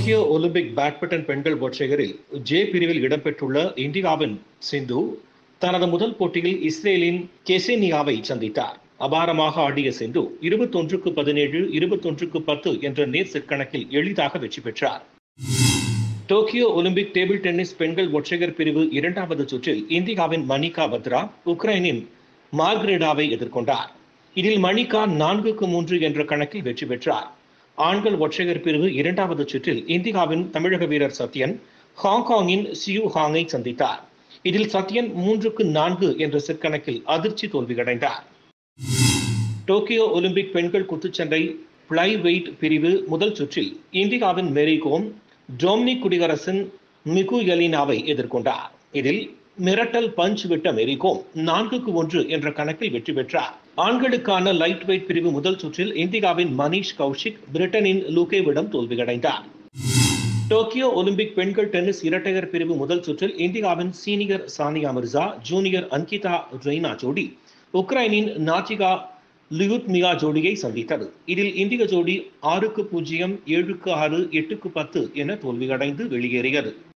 Tokyo Olympic badminton பெண்கள் ஒற்றையரில் J பிரிவில் இடம்பெற்றுள்ள இந்தியாவின் சிந்து தனது முதல் போட்டியில் இஸ்ரேலின் கெசேனியாவை சந்தித்தார் அபாரமாக ஆடிய சிந்து இருபத்தொன்றுக்கு பதினேழு இருபத்தொன்றுக்கு பத்து என்ற நேர் செட் கணக்கில் எளிதாக வெற்றி பெற்றார் டோக்கியோ ஒலிம்பிக் டேபிள் டென்னிஸ் பெண்கள் ஒற்றையர் பிரிவு இரண்டாவது சுற்றில் இந்தியாவின் மணிகா பத்ரா உக்ரைனின் மார்க்ரெடாவை எதிர்கொண்டார் இதில் மணிகா நான்குக்கு மூன்று என்ற கணக்கில் வெற்றி பெற்றார் ஆண்கள் ஒற்றையர் பிரிவு இரண்டாவது சுற்றில் இந்தியாவின் தமிழக வீரர் சத்யன் ஹாங்காங்கின் சியூ ஹாங்கை சந்தித்தார் இதில் சத்யன் மூன்றுக்கு நான்கு என்ற செட் கணக்கில் அதிர்ச்சி தோல்வியடைந்தார் டோக்கியோ ஒலிம்பிக் பெண்கள் குத்துச்சண்டை பிளை வெயிட் பிரிவு முதல் சுற்றில் இந்தியாவின் மேரி கோம் டொமினிக் குடியரசின் மிகு எலினாவை எதிர்கொண்டார் இதில் மிரட்டல் பஞ்ச் விட்ட மெரிகோம் நான்குக்கு ஒன்று என்ற கணக்கில் வெற்றி பெற்றார் ஆண்களுக்கான லைட் வெயிட் பிரிவு முதல் சுற்றில் இந்தியாவின் மனிஷ் கௌஷிக் பிரிட்டனின் லூகேவிடம் தோல்வியடைந்தார் டோக்கியோ ஒலிம்பிக் பெண்கள் டென்னிஸ் இரட்டையர் பிரிவு முதல் சுற்றில் இந்தியாவின் சீனியர் சானியா மிர்சா ஜூனியர் அன்கிதா ரெய்னா ஜோடி உக்ரைனின் நாட்டிகா லியுத்மியா ஜோடியை சந்தித்தது இதில் இந்திய ஜோடி ஆறுக்கு பூஜ்ஜியம் ஏழுக்கு ஆறு எட்டுக்கு பத்து என தோல்வியடைந்து வெளியேறியது